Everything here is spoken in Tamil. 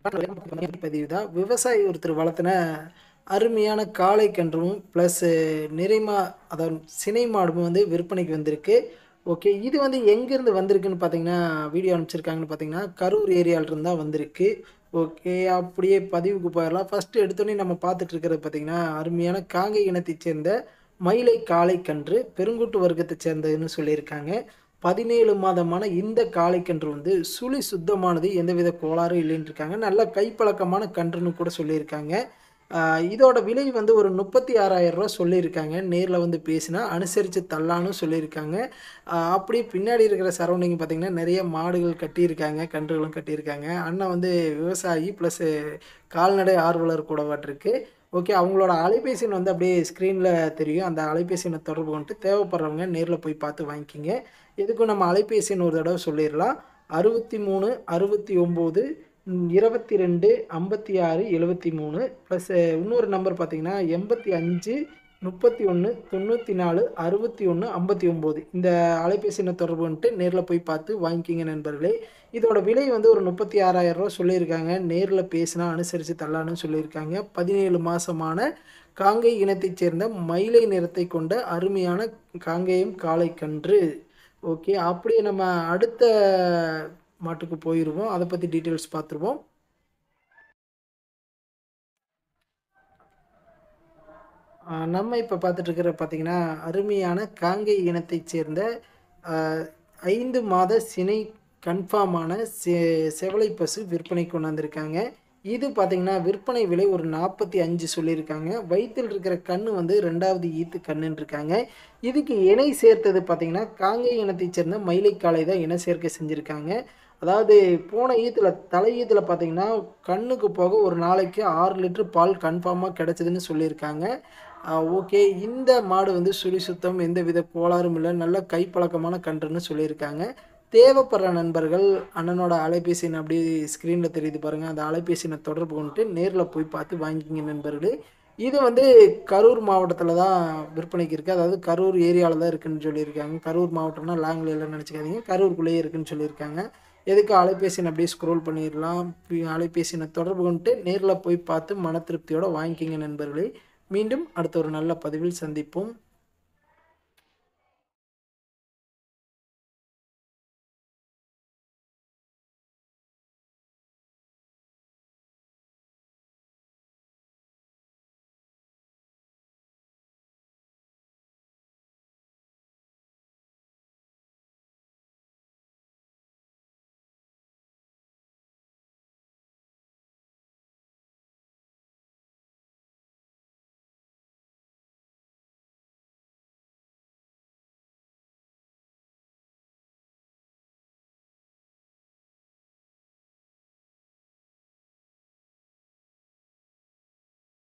பதிவு தான் விவசாயி ஒருத்தர் வளர்த்தின அருமையான காளை கன்றும் ப்ளஸ் நிறைமா அதாவது சினை மாடும் வந்து விற்பனைக்கு வந்திருக்கு ஓகே இது வந்து எங்கேருந்து வந்திருக்குன்னு பார்த்தீங்கன்னா வீடியோ அனுப்பிச்சிருக்காங்கன்னு பார்த்தீங்கன்னா கரூர் ஏரியாவிலிருந்து தான் வந்திருக்கு ஓகே அப்படியே பதிவுக்கு போயிடலாம் ஃபஸ்ட்டு எடுத்தோடனே நம்ம பார்த்துட்டு இருக்கிறது பார்த்தீங்கன்னா அருமையான காங்கை இனத்தைச் சேர்ந்த மயிலை காளை கன்று பெருங்குட்டு வர்க்கத்தைச் சேர்ந்ததுன்னு சொல்லியிருக்காங்க பதினேழு மாதமான இந்த காளைக்கன்று வந்து சுழி சுத்தமானது எந்தவித கோளாறும் இல்லைன்னு இருக்காங்க நல்ல கைப்பழக்கமான கன்றுன்னு கூட சொல்லியிருக்காங்க ஆஹ் இதோட விலை வந்து ஒரு முப்பத்தி ஆறாயிரம் ரூபா சொல்லியிருக்காங்க நேரில் வந்து பேசினா அனுசரித்து தள்ளான்னு சொல்லியிருக்காங்க ஆஹ் அப்படியே பின்னாடி இருக்கிற சரௌண்டிங் பார்த்திங்கன்னா நிறைய மாடுகள் கட்டியிருக்காங்க கன்றுகளும் கட்டியிருக்காங்க அண்ணன் வந்து விவசாயி ப்ளஸ் கால்நடை ஆர்வலர் கூட வாட்டிருக்கு ஓகே அவங்களோட அலைபேசி எண் வந்து அப்படியே ஸ்க்ரீனில் தெரியும் அந்த அலைபேசி எண்ணை தொடர்பு கொண்டு தேவைப்படுறவங்க நேரில் போய் பார்த்து வாங்கிக்கிங்க எதுக்கும் நம்ம அலைபேசி எண் ஒரு தடவை சொல்லிடலாம் அறுபத்தி மூணு அறுபத்தி ஒம்பது இருபத்தி ரெண்டு ஐம்பத்தி ஆறு எழுபத்தி மூணு ப்ளஸ் இன்னொரு நம்பர் பார்த்தீங்கன்னா எண்பத்தி அஞ்சு முப்பத்தி ஒன்று தொண்ணூற்றி நாலு அறுபத்தி ஒன்று ஐம்பத்தி ஒம்பது இந்த அலைபேசி எண்ணை தொடர்பு வந்துட்டு நேரில் போய் பார்த்து வாங்கிக்கிங்க நண்பர்களே இதோட விலை வந்து ஒரு முப்பத்தி ஆறாயிரம் ரூபா சொல்லியிருக்காங்க நேரில் பேசினா அனுசரித்து தள்ளான்னு சொல்லியிருக்காங்க பதினேழு மாதமான காங்கை இனத்தைச் சேர்ந்த மயிலை நிறத்தை கொண்ட அருமையான காங்கேயம் காளை கன்று ஓகே அப்படியே நம்ம அடுத்த மாட்டுக்கு போயிடுவோம் அதை பற்றி டீட்டெயில்ஸ் பார்த்துருவோம் ஆஹ் நம்ம இப்போ பார்த்துட்டு இருக்கிற பார்த்தீங்கன்னா அருமையான காங்கை இனத்தைச் சேர்ந்த ஆஹ், ஐந்து மாத சினை கன்ஃபார்மான செ செவலை பசு விற்பனை கொண்டு வந்திருக்காங்க இது பார்த்தீங்கன்னா விற்பனை விலை ஒரு நாற்பத்தி அஞ்சு சொல்லியிருக்காங்க வயிற்றில் இருக்கிற கண்ணு வந்து ரெண்டாவது ஈத்து கண்ணுன்னு இருக்காங்க இதுக்கு இணை சேர்த்தது பார்த்தீங்கன்னா காங்கை இனத்தைச் சேர்ந்த மயிலைக்காலை தான் இணை சேர்க்கை செஞ்சுருக்காங்க அதாவது போன ஈத்தில் தலை ஈத்தில் பார்த்தீங்கன்னா கண்ணுக்கு போக ஒரு நாளைக்கு ஆறு லிட்டர் பால் கன்ஃபார்மாக கிடைச்சதுன்னு சொல்லியிருக்காங்க ஓகே இந்த மாடு வந்து சுழி சுத்தம் எந்த வித கோளாறும் இல்லை நல்ல கைப்பழக்கமான கன்றுன்னு சொல்லியிருக்காங்க தேவைப்படுற நண்பர்கள் அண்ணனோட அலைபேசி எண் அப்படியே ஸ்க்ரீனில் தெரியுது பாருங்கள் அந்த அலைபேசி எண்ணை தொடர்பு கொண்டு நேரில் போய் பார்த்து வாங்கிக்கிங்க நண்பர்களே இது வந்து கரூர் மாவட்டத்தில் தான் விற்பனைக்கு இருக்குது அதாவது கரூர் ஏரியாவில் தான் இருக்குன்னு சொல்லியிருக்காங்க கரூர் மாவட்டம்னா லாங்கில் இல்லைன்னு நினச்சிக்காதீங்க கரூருக்குள்ளேயே இருக்குன்னு சொல்லியிருக்காங்க எதுக்கு அலைபேசி எண் அப்படியே ஸ்க்ரோல் பண்ணிடலாம் பி- அலைபேசி எண்ணை தொடர்பு கொண்டு நேரில் போய் பார்த்து மன திருப்தியோட வாங்கிக்கிங்க நண்பர்களே மீண்டும் அடுத்த ஒரு நல்ல பதிவில் சந்திப்போம்